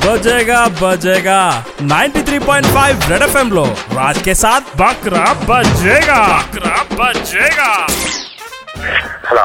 बजेगा बजेगा 93.5 red FM लो राज के साथ बकरा बजेगा बकरा बजेगा hello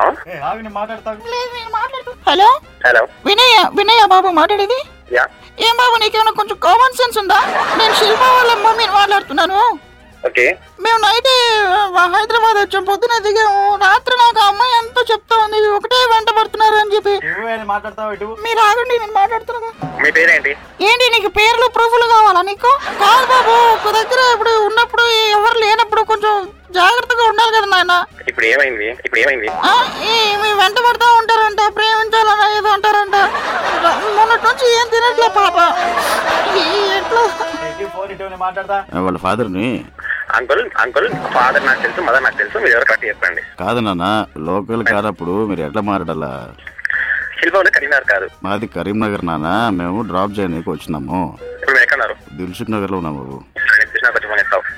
hello hello Vinay Vinay Babu మాట్లాడేది యా ఏం బాబు నీకేమైనా కొంచెం కామన్ సెన్స్ ఉందా నేను శిల్ప వాళ్ళ మమ్మీని మాట్లాడుతున్నాను ఓకే మేము నైట్ హైదరాబాద్ వచ్చాం పొద్దున దిగాము రాత్రి నాకు ఆ అమ్మాయి ఎంతో చెప్తా ఉంది ఒకటే వెంట పడుతున్నారు అని చెప్పి మాట్లాడతావు ఇటు మీరు ఆగండి నేను మాట్లాడుతున్నా మీ పేరేంటి ఏంటి నీకు పేర్లు ప్రూఫ్లు కావాలా నీకు కాదు బాబు ఒక దగ్గర ఇప్పుడు ఉన్నప్పుడు ఎవరు లేనప్పుడు కొంచెం జాగ్రత్తగా ఉండాలి కదా నాయన ఇప్పుడు ఏమైంది ఇప్పుడు ఏమైంది ఆ, ఈ మీ వెంట పడతా ఉంటారంట ప్రేమించాలని ఏదో అంటారంట మొన్నటి నుంచి ఏం తినట్లే పాప ఈ ఎట్లా ఇటు ఫోన్ ఇటు నేను మాట్లాడతా వాళ్ళ ఫాదర్ని అంకుల్ అంకుల్ ఫాదర్ నాకు తెలుసు మదర్ నాకు తెలుసు మీరు ఎవరు కరెక్ట్ చెప్పండి కాదు నాన్న లోకల్ కానప్పుడు మీరు ఎట్లా మాట్లాడాలా శిల్ప వాళ్ళు కరీంనగర్ కాదు మాది కరీంనగర్ నాన్న మేము డ్రాప్ చేయడానికి వచ్చినాము ఇప్పుడు మీరు ఎక్కడున్నారు దిల్సుఖ్ నగర్ లో ఉన్నాము బాబు నేను కృష్ణ కొంచెం ఫోన్ చేస్తావు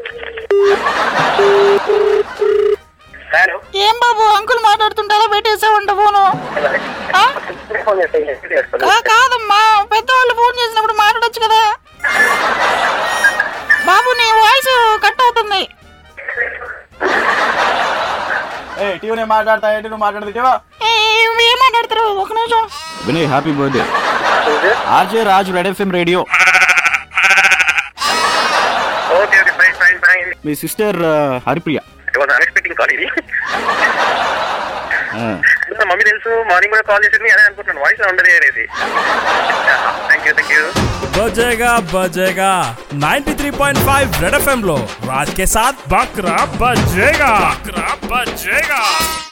హలో ఏం బాబు అంకుల్ మాట్లాడుతుంటారా పెట్టేసావంట ఫోను ఆ? ఫోన్ చేస్తాను కా- కాదమ్మా పెద్దవాళ్ళు ఫోన్ చేసినప్పుడు మాట్లాడొచ్చు కదా బాబు నీ వాయిస్ కట్ అవుతుంది ఏ ఇటు నేను మాట్లాడతా ఇటు నువ్వు మాట్లాడదు ఇటు ఏ, ఏం మాట్లాడతారు ఒక నిమిషం Vinay happy birthday RJ Raj Red FM radio okay okay fine fine fine మీ sister Haripriya it was unexpecting call ఇది ఆ, మా మమ్మీ తెలుసు మార్నింగ్ కూడా కాల్ చేసింది అదే అనుకుంటున్నాను వాయిస్ ఉండదు అనేది థ్యాంక్ యూ థ్యాంక్ యూ बजेगा बजेगा 93.5 रेड एफएम लो राज के साथ बकरा बजेगा बकरा बजेगा